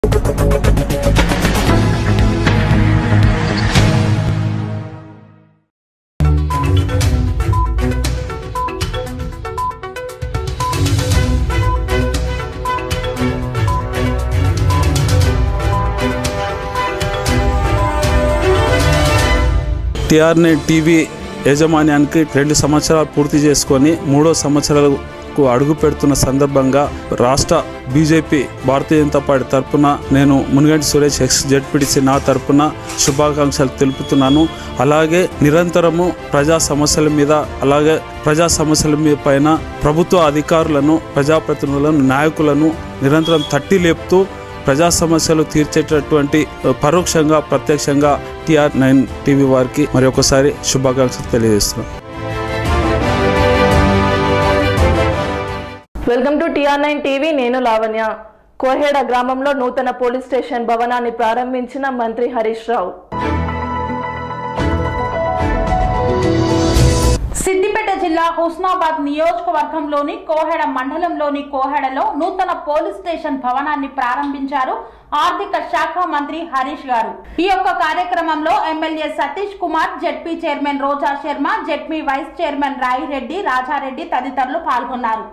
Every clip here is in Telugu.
టిఆర్నే టీవీ యాజమాన్యానికి రెండు సంవత్సరాలు పూర్తి చేసుకొని మూడో సంవత్సరాలకు అడుగు పెడుతున్న సందర్భంగా రాష్ట్ర బీజేపీ భారతీయ జనతా పార్టీ తరపున నేను మునిగంటి సురేష్ ఎక్స్ జడ్పీటీసీ నా తరపున శుభాకాంక్షలు తెలుపుతున్నాను అలాగే నిరంతరము ప్రజా సమస్యల మీద అలాగే ప్రజా సమస్యల మీద పైన ప్రభుత్వ అధికారులను ప్రజాప్రతినిధులను నాయకులను నిరంతరం తట్టి లేపుతూ ప్రజా సమస్యలు తీర్చేటటువంటి ఆ, పరోక్షంగా ప్రత్యక్షంగా టిఆర్ నైన్ టీవీ వారికి మరి ఒకసారి శుభాకాంక్షలు తెలియజేస్తున్నాను welcome to TR nine TV నేను లావణ్య కోహేడ గ్రామంలో నూతన పోలీస్ స్టేషన్ భవనాన్ని ప్రారంభించిన మంత్రి హరీష్ రావు సిద్దిపేట జిల్లా హుస్నాబాద్ నియోజకవర్గంలోని కోహెడ మండలంలోని కోహెడలో నూతన పోలీస్ స్టేషన్ భవనాన్ని ప్రారంభించారు ఆర్థిక శాఖ మంత్రి హరీష్ గారు ఈ యొక్క కార్యక్రమంలో MLA Satish Kumar ZP chairman Roja Sharma ZP vice chairman Rayireddy Rajareddy తదితరులు పాల్గొన్నారు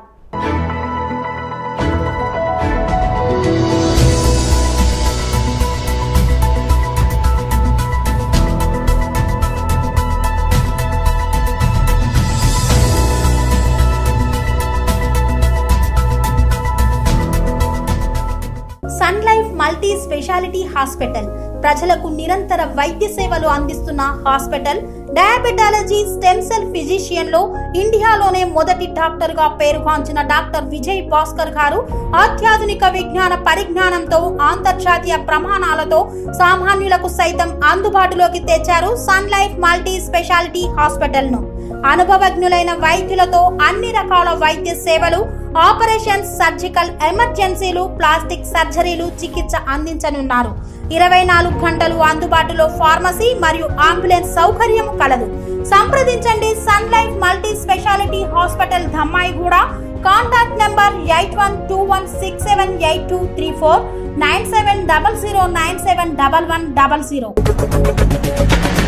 Sun Life multi speciality hospital ప్రజలకు నిరంతర వైద్య సేవలు అందిస్తున్న hospital diabetology stem cell physician లో ఇండియాలోనే మొదటి డాక్టర్ గా పేరుగాంచిన డాక్టర్ విజయ్ భాస్కర్ గారు అత్యాధునిక విజ్ఞాన పరిజ్ఞానంతో అంతర్జాతీయ ప్రమాణాలతో సామాన్యులకు సైతం అందుబాటులోకి తెచ్చారు Sun Life multi speciality hospital ను అనుభవజ్ఞులైన వైద్యులతో అన్ని రకాల వైద్య సేవలు ఆపరేషన్స్ సర్జికల్ ఎమర్జెన్సీలు ప్లాస్టిక్ సర్జరీలు చికిత్స అందించనున్నారు ఇరవై నాలుగు గంటలు అందుబాటులో ఫార్మసీ మరియు అంబులెన్స్ సౌకర్యం కలదు సంప్రదించండి Sun Life multi speciality hospital Dammaiguda contact number eight one two one six seven eight two three four nine seven double zero nine seven double one double zero